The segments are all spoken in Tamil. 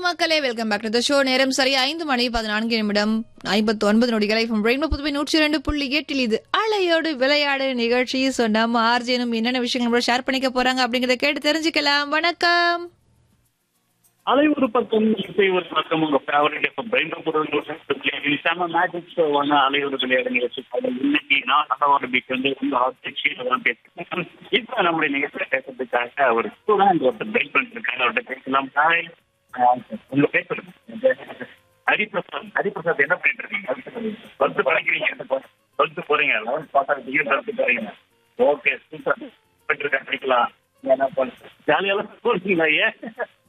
மக்களே welcome back to the show நேரம் சரி ஐந்து மணி பதினான்கு நிமிடம் ஐம்பத்தி ஒன்பது நொடிகளை from ரெயின்போ புதுவை நூற்றி ரெண்டு புள்ளி எட்டில் இது அலையோடு விளையாடு நிகழ்ச்சி ஸோ நம்ம ஆர்ஜினும் என்னென்ன விஷயங்களோட ஷேர் பண்ணிக்க போறாங்க அப்படிங்கறத கேட்டு தெரிஞ்சுக்கலாம் வணக்கம் அலை ஒரு பக்கம் இசை ஒரு பக்கம் உங்க ஃபேவரட் இப்போ பிரெயின் செம மேஜிக் ஷோ வந்து அலை ஒரு விளையாட நிகழ்ச்சி இன்னைக்கு நான் நல்லவாடு பீச் வந்து உங்க ஆப்ஜெக்ட் தான் பேசுறேன் இப்போ நம்முடைய நிகழ்ச்சியை பேசுறதுக்காக ஒரு ஸ்டூடெண்ட் ஒருத்தர் வெயிட் பண்ணிட்டு இருக்காங்க அவர்கிட்ட பேசலாம் ஹாய் உங்க பேர் சொல்லுங்க ஹரிபிரசாத் ஹரிபிரசாத் என்ன பண்ணிட்டு இருக்கீங்க டுவெல்த் படிக்கிறீங்க டுவெல்த் போறீங்க லெவன்த் பாஸ் ஆகிட்டீங்க டுவெல்த் போறீங்க ஓகே சூப்பர் போயிட்டு இருக்கேன் படிக்கலாம் என்ன பண்ண ஜாலியெல்லாம் போறீங்களா ஏன்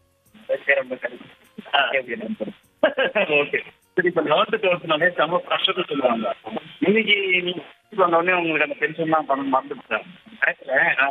ஓகே சரி இப்போ லெவன்த்து டுவெல்த்னாலே செம்ம ப்ரெஷர் சொல்லுவாங்க இன்னைக்கு நீங்க வந்த உடனே உங்களுக்கு அந்த டென்ஷன் தான் பண்ண மறந்துட்டேன்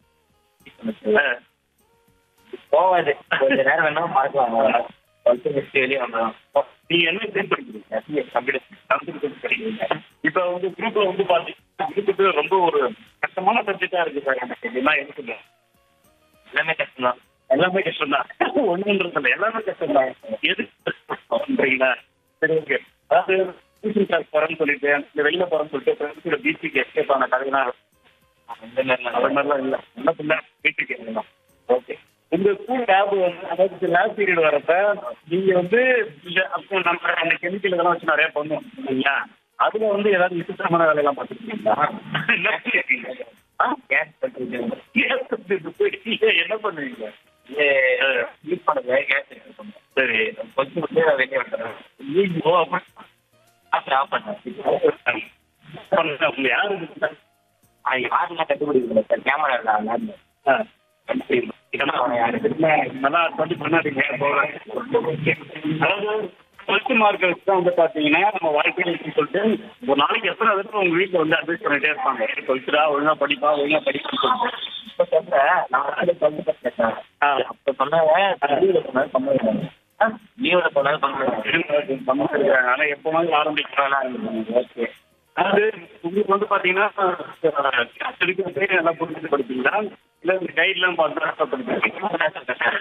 போவாது கொஞ்ச நேரம் வேணா பார்க்கலாம் பத்து நிமிஷம் வெளியே வந்துடும் நீங்க என்ன குரூப் படிக்கிறீங்க கம்ப்யூட்டர் படிக்கிறீங்க இப்போ வந்து குரூப்ல வந்து பாத்தீங்கன்னா குரூப்புக்கு ரொம்ப ஒரு கஷ்டமான சப்ஜெக்டா இருக்கு சார் எனக்கு இதெல்லாம் எடுத்துங்க எல்லாமே கஷ்டம் தான் எல்லாமே கஷ்டம் தான் ஒண்ணுன்றது இல்லை எல்லாமே கஷ்டம் தான் எது பண்றீங்களா சரி ஓகே அதாவது டியூஷன் கிளாஸ் போறேன்னு சொல்லிட்டு இந்த வெளியில போறேன்னு சொல்லிட்டு ஃப்ரெண்ட்ஸோட பீச்சுக்கு எஸ்கேப் ஆன கதைலாம் இந்த மாதிரிலாம் அது மாதிரிலாம் இல்லை என்ன பண்ண பீச்சுக்கு எல்லாம் ஓகே உங்க ஸ்கூல் லேப் வந்து அதாவது லேப் பீரியட் வரப்ப நீங்க வந்து இந்த அப்போ நம்ம அந்த கெமிக்கல் இதெல்லாம் வச்சு நிறைய பண்ணுவோம் இல்லைங்களா அதுல வந்து ஏதாவது விசித்திரமான வேலையெல்லாம் பார்த்துருக்கீங்களா என்ன பண்ணிருக்கீங்க? ஆ? கேஸ் பண்ணுறது கேஸ் எடுத்துட்டு போயிட்டு என்ன பண்ணுவீங்க யூஸ் பண்ணுங்க கேஸ் எடுத்து பண்ணுங்க சரி கொஞ்சம் கொஞ்சம் வெளியே வந்துடுறேன் ஐயோ, அப்ப- ஆஃப் ஆஃப் பண்ணேன் பண்ணுங்க. உங்க யாரு இது? அது யாருலாம் கண்டுபிடிக்கல சார் கேமரா இல்லை விளாட்ல ஆ. கண்டுபிடிக்கணும் இதெல்லாம் அவனை யாரு நல்லா சொல்லி பண்ணாதீங்க போகிறேன் அதாவது டுவெல்த் மார்க் வச்சு தான் வந்து பார்த்தீங்கன்னா நம்ம வாழ்க்கையில் இருக்குன்னு சொல்லிட்டு ஒரு நாளைக்கு எத்தனை தடவை உங்க வீட்டில் வந்து அட்வைஸ் பண்ணிட்டே இருப்பாங்க டுவெல்த்ரா ஒழுங்கா படிப்பா ஒழுங்கா படிப்பான்னு சொல்லிட்டு இப்போ சொல்கிறேன் நான் வந்து டுவெல்த்து பர்சன்ட் சார் ஆ. அப்போ சொன்னாங்க லீவில் சொன்னாலும் பண்ணுவேன் லீவில் சொன்னாலும் பண்ணுவேன் சமைச்சிருக்காங்க ஆனா எப்போனாலும் ஆரம்பிக்கிறாங்க ஓகே அதாவது உங்களுக்கு வந்து பாத்தீங்கன்னா கிளாஸ் எடுக்கிறதே நல்லா புரிஞ்சுட்டு படிப்பீங்களா இல்ல இந்த கைட்லாம் பார்த்து படிப்பீங்க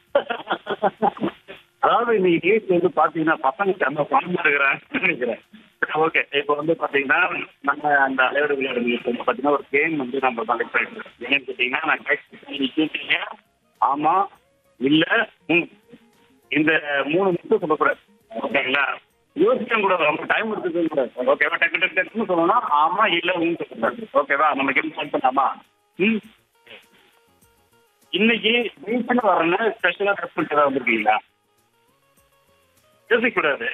அதாவது இன்னைக்கு கேஸ் வந்து பாத்தீங்கன்னா பசங்க செம்ம பணமா இருக்கிறாங்கன்னு நினைக்கிறேன் ஓகே இப்போ வந்து பாத்தீங்கன்னா நம்ம அந்த அலையோட விளையாடு நிகழ்ச்சி வந்து பாத்தீங்கன்னா ஒரு கேம் வந்து நம்ம கண்டக்ட் பண்ணிட்டு இருக்கோம் என்னன்னு கேட்டீங்கன்னா நான் கேட்க கேட்டீங்க ஆமா இல்ல ம் இந்த மூணு மட்டும் சொல்லக்கூடாது ஓகேங்களா யோசிக்க கூட ரொம்ப டைம் எடுத்துக்க கூடாது ஓகேவா டக்கு டக்கு டக்குன்னு சொல்லணும் ஆமா இல்ல உங்க சொல்லக்கூடாது ஓகேவா நம்ம கேம் ஸ்டார்ட் பண்ணலாமா ம் இன்னைக்கு ரீசன் வரேன்னு ஸ்பெஷலா ட்ரெஸ் பண்ணிட்டு ஏதாவது வந்திருக்கீங்களா யோசிக்க கூடாது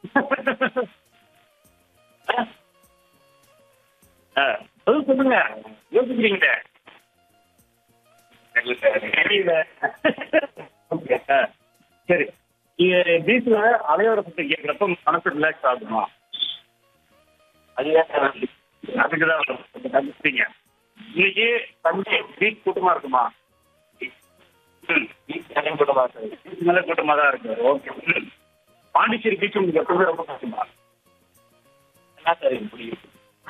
ஆ, அது சொல்லுங்க யோசிக்கிறீங்களே தெரியல ஓகே ஆ, சரி நீங்க பீச்ல அலையோட சுத்தி கேட்கிறப்ப மனசு ரிலாக்ஸ் ஆகுமா அதுதான் சார் அதுக்கு தான் கண்டுபிடிங்க இன்னைக்கு தஞ்சை பீச் கூட்டமா இருக்குமா ம் வீட்டு கூட்டமாக சார் பீச் மேல கூட்டமா தான் இருக்கு ஓகே ம். பாண்டிச்சேரி பீச் உங்களுக்கு எப்பவுமே ரொம்ப கஷ்டமா என்ன சார் இது புரியுது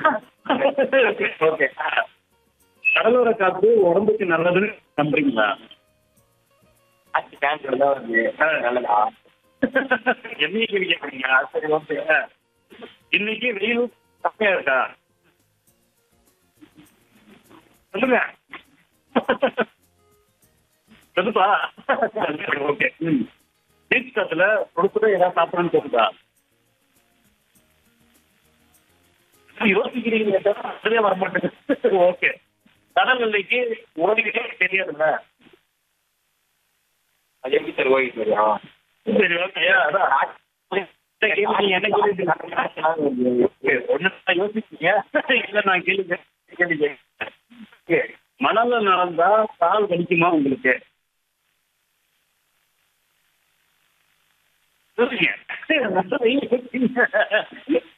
ஓகே கடலோர காத்து உடம்புக்கு நல்லதுன்னு நம்புறீங்களா ஆச்சு பேண்ட் தான் வருது நல்லதா என்னைக்கு கேள்வி கேட்குறீங்க சரி ஓகே இன்னைக்கு வெயில் கம்மியா இருக்கா சொல்லுங்க சொல்லுப்பா சரி ஓகே ம் பீச் காத்துல கொடுக்குற ஏதாவது சாப்பிடணும்னு தோணுதா யோசிக்கிறீங்க அதுவே வர மாட்டேங்குது ஓகே கடல் எல்லைக்கு ஓடிக்கிட்டே தெரியாதுல்ல அது எப்படி சார் ஓகே தெரியும் சரி ஓகே அதான் இந்த கேள்வி நீங்க என்ன கேள்வி ஒண்ணு நான் யோசிச்சீங்க இல்ல நான் கேள்வி கே- கேள்வி கேட்கிறேன். Okay. மணல்ல நடந்தா கால் வலிக்குமா உங்களுக்கு யோசிங்க. நல்லா யோசிங்க.